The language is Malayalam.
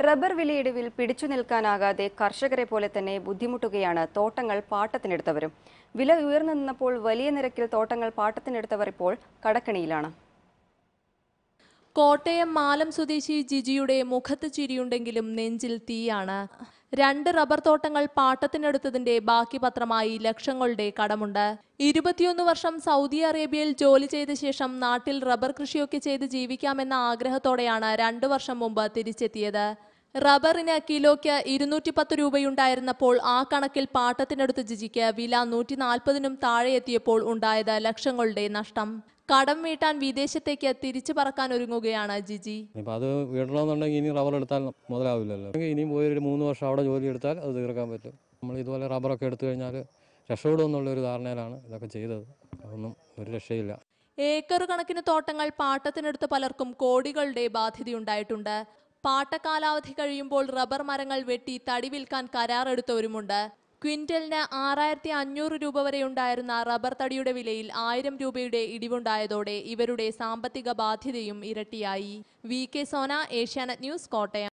റബ്ബർ വിലയിടിവിൽ പിടിച്ചു നിൽക്കാനാകാതെ കർഷകരെ പോലെ തന്നെ ബുദ്ധിമുട്ടുകയാണ് തോട്ടങ്ങൾ പാട്ടത്തിനെടുത്തവരും വില ഉയർന്നു നിന്നപ്പോൾ വലിയ നിരക്കിൽ തോട്ടങ്ങൾ പാട്ടത്തിനെടുത്തവർ ഇപ്പോൾ കടക്കണിയിലാണ് കോട്ടയം മാലം സ്വദേശി ജിജിയുടെ മുഖത്ത് ചിരിയുണ്ടെങ്കിലും നെഞ്ചിൽ തീയാണ് രണ്ട് റബ്ബർ തോട്ടങ്ങൾ പാട്ടത്തിനെടുത്തതിന്റെ ബാക്കി പത്രമായി ലക്ഷങ്ങളുടെ കടമുണ്ട് ഇരുപത്തിയൊന്ന് വർഷം സൗദി അറേബ്യയിൽ ജോലി ചെയ്ത ശേഷം നാട്ടിൽ റബ്ബർ കൃഷിയൊക്കെ ചെയ്ത് ജീവിക്കാമെന്ന ആഗ്രഹത്തോടെയാണ് രണ്ടു വർഷം മുമ്പ് തിരിച്ചെത്തിയത് റബ്ബറിന് കിലോയ്ക്ക് ഇരുന്നൂറ്റി പത്ത് രൂപയുണ്ടായിരുന്നപ്പോൾ ആ കണക്കിൽ പാട്ടത്തിനടുത്ത് ജിജിക്ക് വില നൂറ്റി നാൽപ്പതിനും താഴെ എത്തിയപ്പോൾ ഉണ്ടായത് ലക്ഷങ്ങളുടെ നഷ്ടം കടം വീട്ടാൻ വിദേശത്തേക്ക് തിരിച്ചു പറക്കാൻ ഒരുങ്ങുകയാണ് ജിജി ഇപ്പം അത് വിടണമെന്നുണ്ടെങ്കിൽ ഇനി റബ്ബർ എടുത്താൽ മുതലാവില്ലല്ലോ ഇനിയും പോയി ഒരു മൂന്ന് വർഷം അവിടെ ജോലി എടുത്താൽ അത് തീർക്കാൻ പറ്റും നമ്മൾ ഇതുപോലെ റബ്ബറൊക്കെ എടുത്തു കഴിഞ്ഞാൽ രക്ഷപ്പെടും എന്നുള്ളൊരു ധാരണയിലാണ് ഇതൊക്കെ ചെയ്തത് അതൊന്നും ഒരു രക്ഷയില്ല ഏക്കർ കണക്കിന് തോട്ടങ്ങൾ പാട്ടത്തിനെടുത്ത് പലർക്കും കോടികളുടെ ബാധ്യതയുണ്ടായിട്ടുണ്ട് പാട്ടകാലാവധി കഴിയുമ്പോൾ റബ്ബർ മരങ്ങൾ വെട്ടി തടി വിൽക്കാൻ കരാറെടുത്തവരുമുണ്ട് ക്വിന്റലിന് ആറായിരത്തി അഞ്ഞൂറ് രൂപ വരെ ഉണ്ടായിരുന്ന റബ്ബർ തടിയുടെ വിലയിൽ ആയിരം രൂപയുടെ ഇടിവുണ്ടായതോടെ ഇവരുടെ സാമ്പത്തിക ബാധ്യതയും ഇരട്ടിയായി V K Sona Asianet News Kottayam